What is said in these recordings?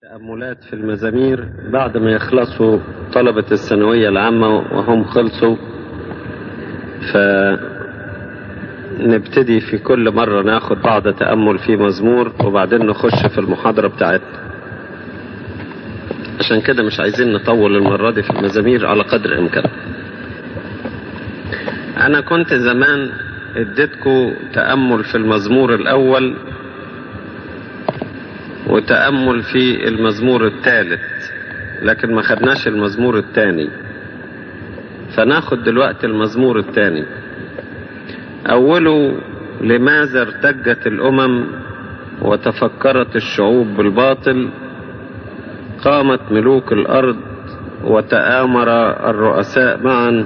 تأملات في المزامير بعد ما يخلصوا طلبة الثانوية العامة وهم خلصوا فنبتدي في كل مرة ناخد بعض تأمل في مزمور وبعدين نخش في المحاضرة بتاعتنا عشان كده مش عايزين نطول المرة دي في المزامير على قدر الإمكان أنا كنت زمان اديتكم تأمل في المزمور الأول وتأمل في المزمور الثالث لكن ما خدناش المزمور الثاني فناخد دلوقتي المزمور الثاني أوله لماذا ارتجت الأمم وتفكرت الشعوب بالباطل قامت ملوك الأرض وتآمر الرؤساء معا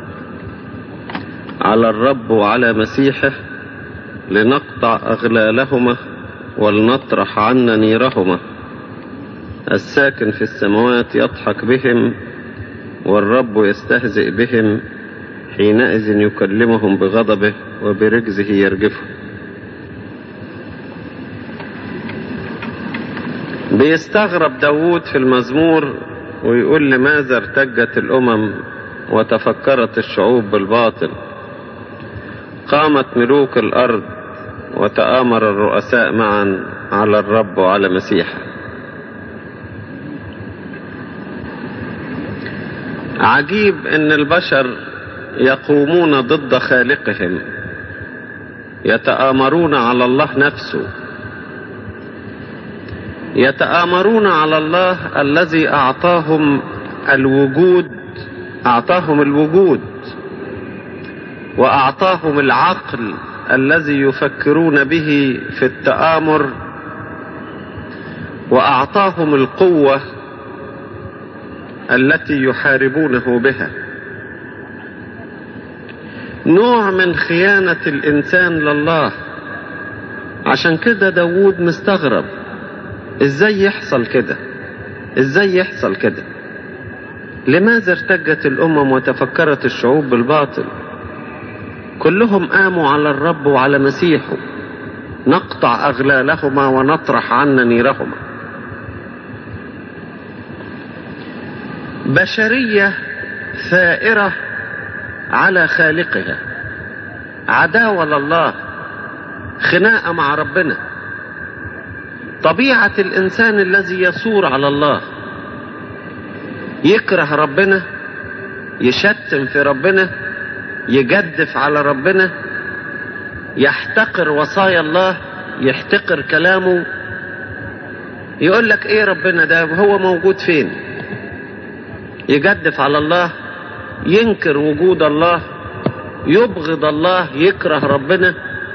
على الرب وعلى مسيحه لنقطع أغلالهما ولنطرح عنا نيرهما الساكن في السماوات يضحك بهم والرب يستهزئ بهم حينئذ يكلمهم بغضبه وبرجزه يرجفهم بيستغرب داود في المزمور ويقول لماذا ارتجت الأمم وتفكرت الشعوب بالباطل قامت ملوك الأرض وتآمر الرؤساء معا على الرب وعلى مسيحه عجيب ان البشر يقومون ضد خالقهم يتآمرون على الله نفسه يتآمرون على الله الذي أعطاهم الوجود أعطاهم الوجود وأعطاهم العقل الذي يفكرون به في التآمر وأعطاهم القوة التي يحاربونه بها نوع من خيانة الإنسان لله عشان كده داود مستغرب ازاي يحصل كده ازاي يحصل كده لماذا ارتجت الأمم وتفكرت الشعوب بالباطل كلهم قاموا على الرب وعلى مسيحه نقطع أغلالهما ونطرح عنا نيرهما بشرية ثائرة على خالقها عداوة لله خناقة مع ربنا طبيعة الإنسان الذي يثور على الله يكره ربنا يشتم في ربنا يجدف على ربنا يحتقر وصايا الله يحتقر كلامه يقول لك ايه ربنا ده هو موجود فين يجدف على الله ينكر وجود الله يبغض الله يكره ربنا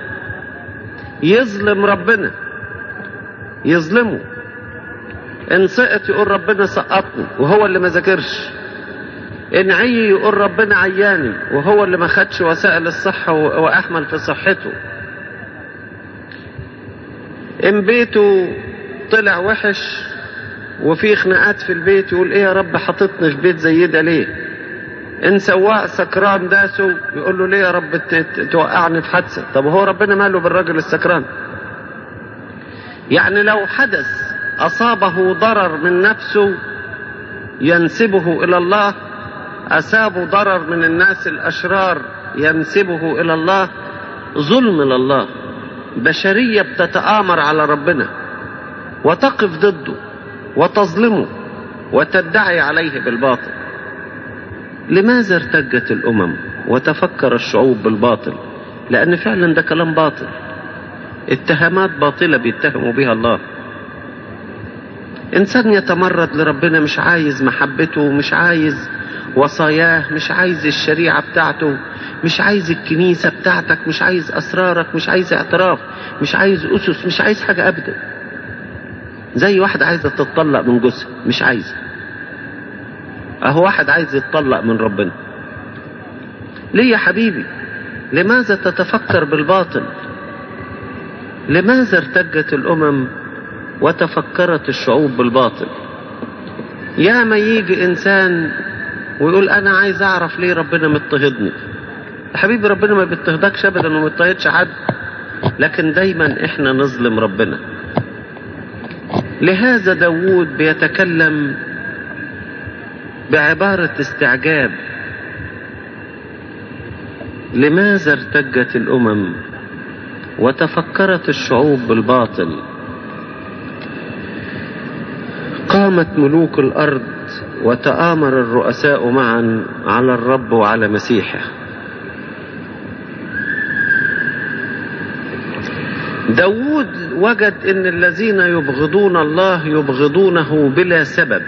يظلم ربنا يظلمه ان سقط يقول ربنا سقطني وهو اللي ما ذاكرش ان عي يقول ربنا عياني وهو اللي ما خدش وسائل الصحة واحمل في صحته ان بيته طلع وحش وفي خناقات في البيت يقول ايه يا رب حاططني في بيت زي ده ليه ان سواق سكران داسه يقول له ليه يا رب توقعني في حادثه طب هو ربنا ماله بالراجل السكران يعني لو حدث اصابه ضرر من نفسه ينسبه الى الله أسابوا ضرر من الناس الأشرار ينسبه إلى الله ظلم لله بشرية بتتآمر على ربنا وتقف ضده وتظلمه وتدعي عليه بالباطل لماذا ارتجت الأمم وتفكر الشعوب بالباطل لأن فعلا ده كلام باطل اتهامات باطلة بيتهموا بها الله إنسان يتمرد لربنا مش عايز محبته مش عايز وصاياه مش عايز الشريعة بتاعته مش عايز الكنيسة بتاعتك مش عايز أسرارك مش عايز اعتراف مش عايز أسس مش عايز حاجة أبدا زي واحد عايزة تتطلق من جوزها مش عايزة أهو واحد عايز يتطلق من ربنا ليه يا حبيبي لماذا تتفكر بالباطل لماذا ارتجت الأمم وتفكرت الشعوب بالباطل يا ما يجي إنسان ويقول انا عايز اعرف ليه ربنا مضطهدني يا حبيبي ربنا ما بيضطهدكش ابدا وما بيضطهدش حد لكن دايما احنا نظلم ربنا لهذا داود بيتكلم بعبارة استعجاب لماذا ارتجت الأمم وتفكرت الشعوب بالباطل قامت ملوك الأرض وتآمر الرؤساء معا على الرب وعلى مسيحه داود وجد ان الذين يبغضون الله يبغضونه بلا سبب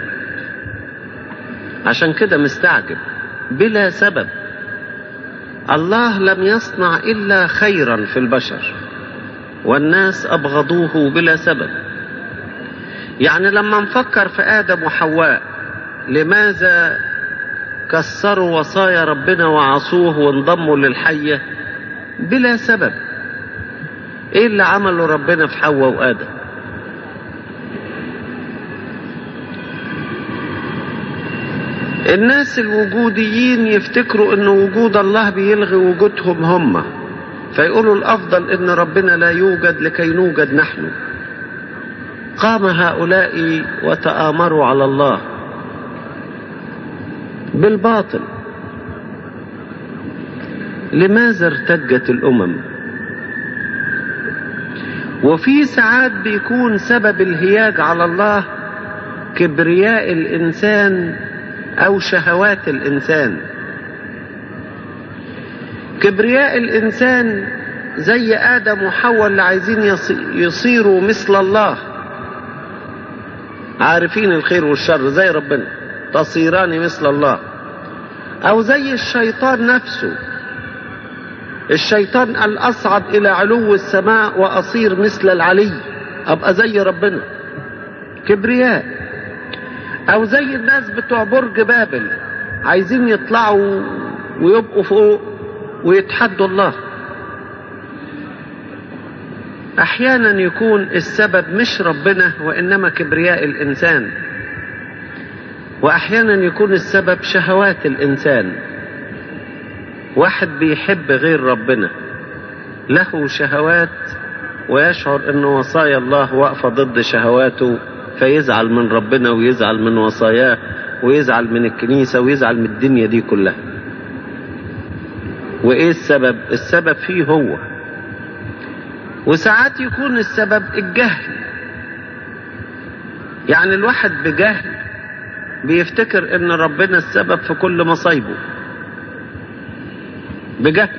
عشان كده مستعجب بلا سبب الله لم يصنع الا خيرا في البشر والناس ابغضوه بلا سبب يعني لما نفكر في ادم وحواء لماذا كسروا وصايا ربنا وعصوه وانضموا للحيه بلا سبب ايه اللي عمله ربنا في حواء وادم الناس الوجوديين يفتكروا ان وجود الله بيلغي وجودهم هم فيقولوا الافضل ان ربنا لا يوجد لكي نوجد نحن قام هؤلاء وتآمروا على الله بالباطل لماذا ارتجت الامم وفي ساعات بيكون سبب الهياج على الله كبرياء الانسان او شهوات الانسان كبرياء الانسان زي ادم وحواء اللي عايزين يصيروا مثل الله عارفين الخير والشر زي ربنا تصيران مثل الله او زي الشيطان نفسه الشيطان قال اصعد الى علو السماء واصير مثل العلي ابقى زي ربنا كبرياء او زي الناس بتوع برج بابل عايزين يطلعوا ويبقوا فوق ويتحدوا الله احيانا يكون السبب مش ربنا وانما كبرياء الانسان واحيانا يكون السبب شهوات الانسان واحد بيحب غير ربنا له شهوات ويشعر ان وصايا الله واقفه ضد شهواته فيزعل من ربنا ويزعل من وصاياه ويزعل من الكنيسه ويزعل من الدنيا دي كلها وايه السبب السبب فيه هو وساعات يكون السبب الجهل يعني الواحد بجهل بيفتكر ان ربنا السبب في كل مصايبه بجهل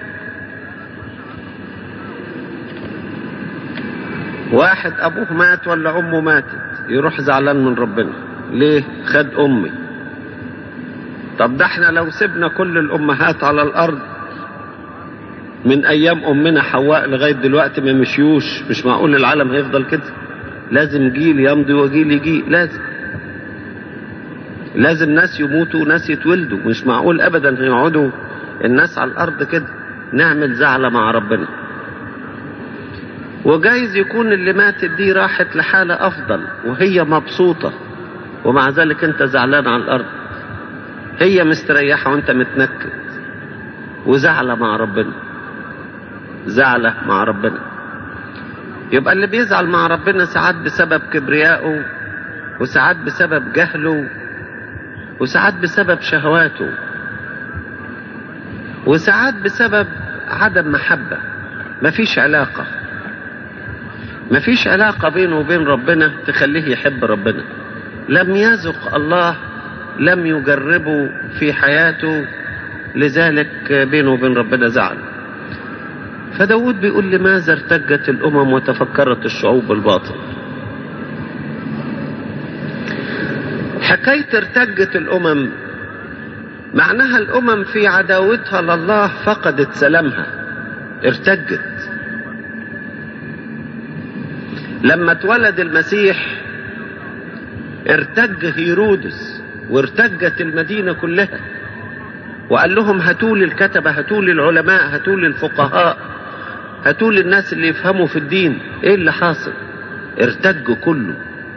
واحد ابوه مات ولا امه ماتت يروح زعلان من ربنا ليه خد امي طب ده احنا لو سيبنا كل الامهات على الارض من ايام امنا حواء لغايه دلوقتي ما مشيوش مش معقول العالم هيفضل كده لازم جيل يمضي وجيل يجي لازم لازم ناس يموتوا وناس يتولدوا مش معقول ابدا هيقعدوا الناس على الارض كده نعمل زعلة مع ربنا وجايز يكون اللي ماتت دي راحت لحالة افضل وهي مبسوطة ومع ذلك انت زعلان على الارض هي مستريحة وانت متنكد وزعلة مع ربنا زعلة مع ربنا يبقى اللي بيزعل مع ربنا ساعات بسبب كبريائه وساعات بسبب جهله وساعات بسبب شهواته وساعات بسبب عدم محبة مفيش علاقة مفيش علاقة بينه وبين ربنا تخليه يحب ربنا لم يذق الله لم يجربه في حياته لذلك بينه وبين ربنا زعل فداود بيقول لماذا ارتجت الأمم وتفكرت الشعوب بالباطل حكاية ارتجت الأمم معناها الأمم في عداوتها لله فقدت سلامها ارتجت لما اتولد المسيح ارتج هيرودس وارتجت المدينة كلها وقال لهم هاتوا لي الكتبة هاتوا لي العلماء هاتوا لي الفقهاء هاتوا لي الناس اللي يفهموا في الدين ايه اللي حاصل ارتج كله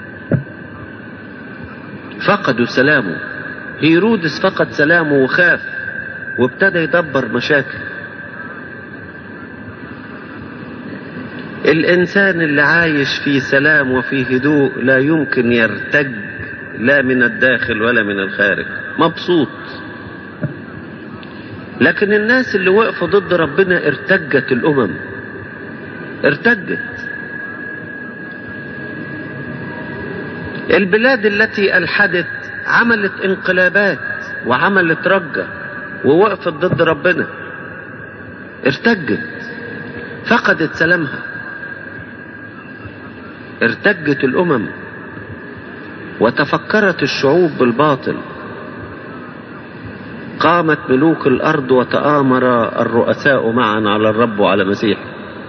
فقدوا سلامه هيرودس فقد سلامه وخاف وابتدى يدبر مشاكل الإنسان اللي عايش في سلام وفي هدوء لا يمكن يرتج لا من الداخل ولا من الخارج مبسوط لكن الناس اللي وقفوا ضد ربنا ارتجت الأمم ارتجت البلاد التي ألحدت عملت انقلابات وعملت رجة ووقفت ضد ربنا ارتجت فقدت سلامها ارتجت الأمم وتفكرت الشعوب بالباطل قامت ملوك الأرض وتآمر الرؤساء معا على الرب وعلى مسيح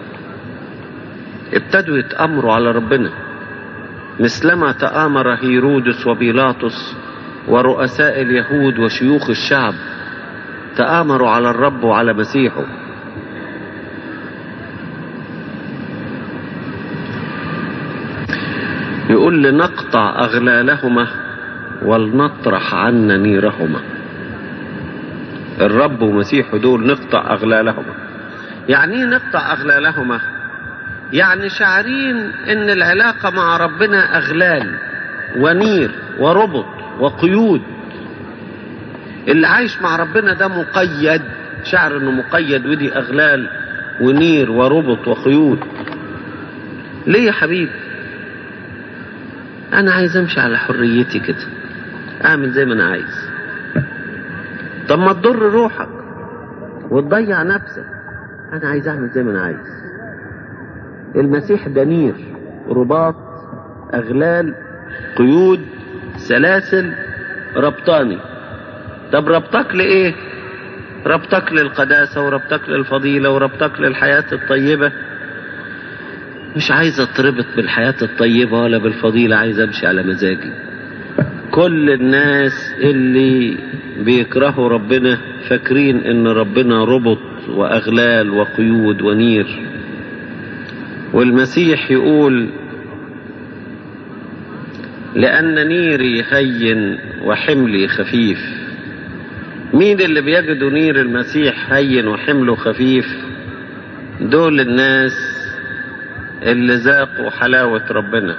ابتدوا يتأمروا على ربنا مثلما تآمر هيرودس وبيلاطس ورؤساء اليهود وشيوخ الشعب تآمروا على الرب وعلى مسيحه يقول لنقطع أغلالهما ولنطرح عنا نيرهما الرب ومسيحه دول نقطع أغلالهما يعني ايه نقطع أغلالهما يعني شعرين ان العلاقة مع ربنا أغلال ونير وربط وقيود اللي عايش مع ربنا ده مقيد شعر انه مقيد ودي أغلال ونير وربط وقيود ليه يا حبيبي انا عايز امشي على حريتي كده اعمل زي ما انا عايز طب ما تضر روحك وتضيع نفسك انا عايز اعمل زي ما انا عايز المسيح ده نير رباط اغلال قيود سلاسل ربطاني طب ربطك لايه ربطك للقداسة وربطك للفضيلة وربطك للحياة الطيبة مش عايز اتربط بالحياة الطيبة ولا بالفضيلة عايز امشي على مزاجي كل الناس اللي بيكرهوا ربنا فاكرين ان ربنا ربط واغلال وقيود ونير والمسيح يقول لان نيري هين وحملي خفيف مين اللي بيجدوا نير المسيح هين وحمله خفيف دول الناس اللي ذاقوا حلاوة ربنا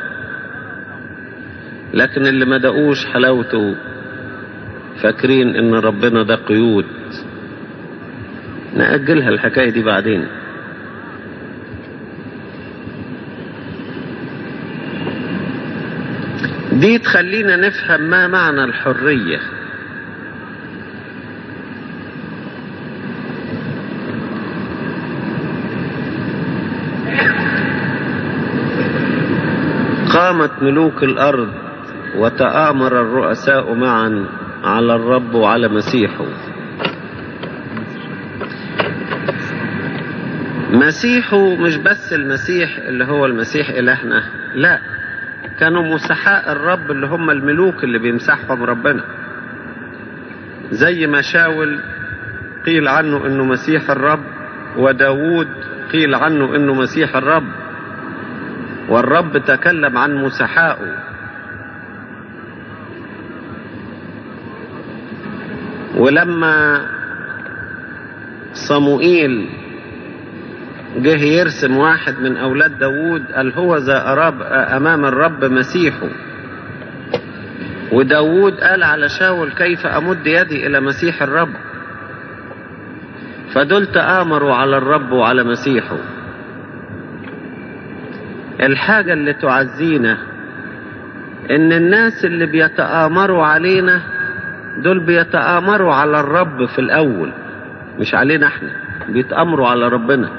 لكن اللي ما دقوش حلاوته فاكرين ان ربنا ده قيود نأجلها الحكاية دي بعدين دي تخلينا نفهم ما معنى الحرية قامت ملوك الأرض وتآمر الرؤساء معا على الرب وعلى مسيحه مسيحه مش بس المسيح اللي هو المسيح إلهنا لا كانوا مسحاء الرب اللي هم الملوك اللي بيمسحهم ربنا زي ما شاول قيل عنه انه مسيح الرب وداود قيل عنه انه مسيح الرب والرب تكلم عن مسحائه ولما صموئيل جه يرسم واحد من أولاد داوود قال هو ذا أراب أمام الرب مسيحه وداوود قال على شاول كيف أمد يدي إلى مسيح الرب فدول تآمروا على الرب وعلى مسيحه الحاجة اللي تعزينا ان الناس اللي بيتآمروا علينا دول بيتآمروا على الرب في الاول مش علينا احنا بيتآمروا على ربنا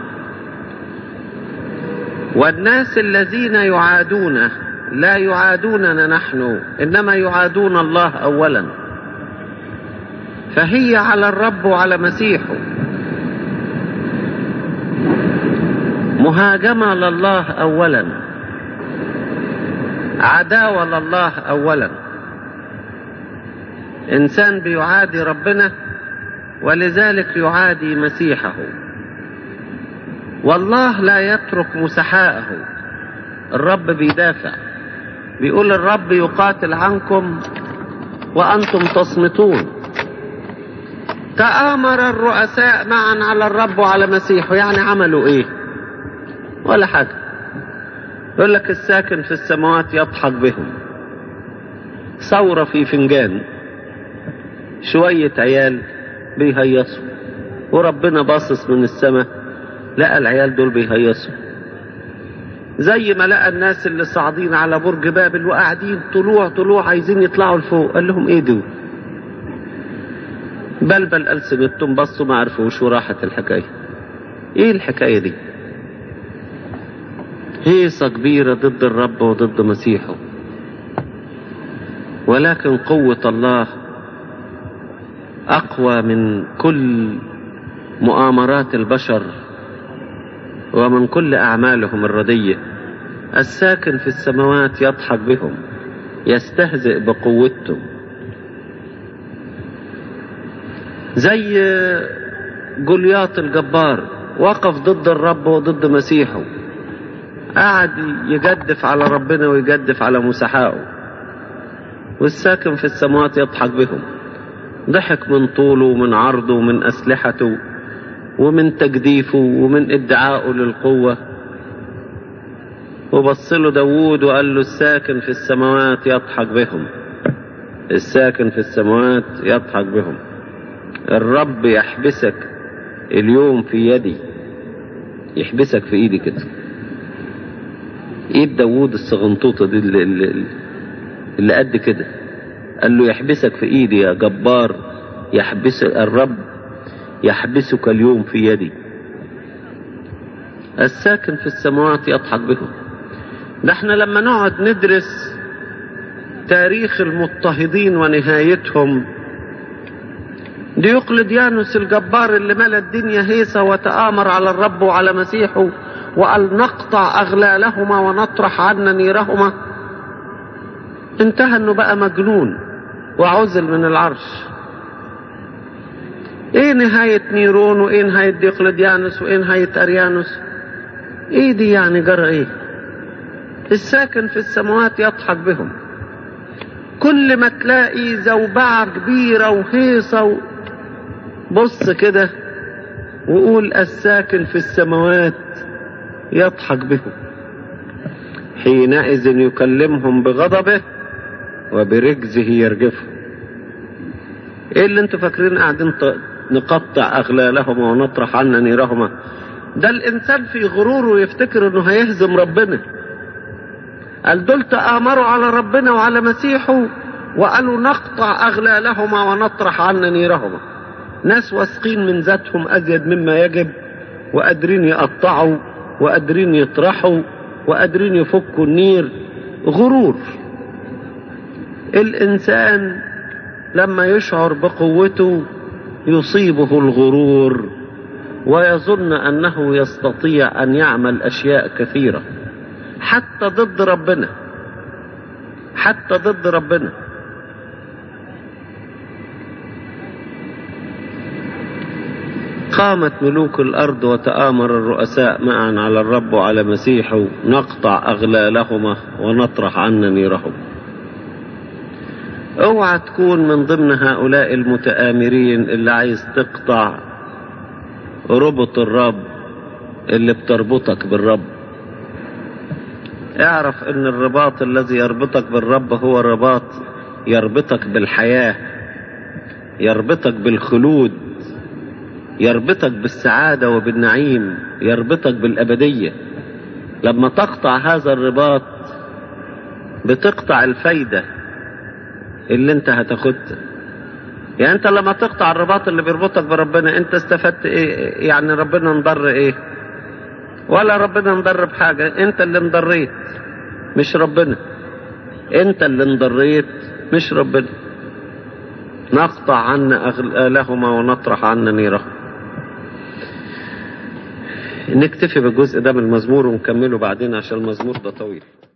والناس الذين يعادون لا يعادوننا نحن انما يعادون الله اولا فهي على الرب وعلى مسيحه مهاجمة لله أولا عداوة لله أولا إنسان بيعادي ربنا ولذلك يعادي مسيحه والله لا يترك مسحاءه الرب بيدافع بيقول الرب يقاتل عنكم وأنتم تصمتون تآمر الرؤساء معا على الرب وعلى مسيحه يعني عملوا ايه ولا حاجة يقول لك الساكن في السماوات يضحك بهم ثورة في فنجان شوية عيال بيهيصوا وربنا باصص من السماء لقى العيال دول بيهيصوا زي ما لقى الناس اللي صاعدين على برج بابل وقاعدين طلوع طلوع عايزين يطلعوا لفوق قال لهم ايه دول بلبل ألسنتهم بصوا ما عرفوش وراحت الحكاية ايه الحكاية دي هيصة كبيرة ضد الرب وضد مسيحه ولكن قوة الله أقوى من كل مؤامرات البشر ومن كل أعمالهم الردية الساكن في السماوات يضحك بهم يستهزئ بقوتهم زي جولياط الجبار وقف ضد الرب وضد مسيحه قعد يجدف على ربنا ويجدف على مسحائه والساكن في السماوات يضحك بهم ضحك من طوله ومن عرضه ومن أسلحته ومن تجديفه ومن ادعائه للقوة وبص له داوود وقال له الساكن في السماوات يضحك بهم الساكن في السماوات يضحك بهم الرب يحبسك اليوم في يدي يحبسك في ايدي كده ايد داوود الصغنطوطة دي اللي, اللي, اللي قد كده قال له يحبسك في ايدي يا جبار يحبس الرب يحبسك اليوم في يدي الساكن في السماوات يضحك بهم ده احنا لما نقعد ندرس تاريخ المضطهدين ونهايتهم ديوقلديانوس الجبار اللي ملا الدنيا هيصة وتآمر على الرب وعلى مسيحه وقال نقطع أغلالهما ونطرح عنا نيرهما انتهى انه بقى مجنون وعزل من العرش ايه نهاية نيرون وايه نهاية ديوقلديانوس وايه نهاية اريانوس ايه دي يعني جرى ايه الساكن في السماوات يضحك بهم كل ما تلاقي زوبعة كبيرة وهيصة بص كده وقول الساكن في السماوات يضحك بهم حينئذ يكلمهم بغضبه وبرجزه يرجفهم ايه اللي انتوا فاكرين قاعدين نقطع اغلالهما ونطرح عنا نيرهما ده الانسان في غروره يفتكر انه هيهزم ربنا قال دول تآمروا على ربنا وعلى مسيحه وقالوا نقطع اغلالهما ونطرح عنا نيرهما ناس واثقين من ذاتهم ازيد مما يجب وقادرين يقطعوا وقادرين يطرحوا وقادرين يفكوا النير غرور الانسان لما يشعر بقوته يصيبه الغرور ويظن انه يستطيع ان يعمل اشياء كثيره حتى ضد ربنا حتى ضد ربنا قامت ملوك الارض وتآمر الرؤساء معا على الرب وعلى مسيحه نقطع اغلالهما ونطرح عنا نيرهم اوعى تكون من ضمن هؤلاء المتآمرين اللي عايز تقطع ربط الرب اللي بتربطك بالرب اعرف ان الرباط الذي يربطك بالرب هو رباط يربطك بالحياة يربطك بالخلود يربطك بالسعادة وبالنعيم يربطك بالأبدية لما تقطع هذا الرباط بتقطع الفايدة اللي انت هتاخدها يعني انت لما تقطع الرباط اللي بيربطك بربنا انت استفدت ايه يعني ربنا انضر ايه ولا ربنا انضر بحاجة انت اللي انضريت مش ربنا انت اللي انضريت مش ربنا نقطع عنا أغلالهما ونطرح عنا نيرهم نكتفي بالجزء ده من المزمور ونكمله بعدين عشان المزمور ده طويل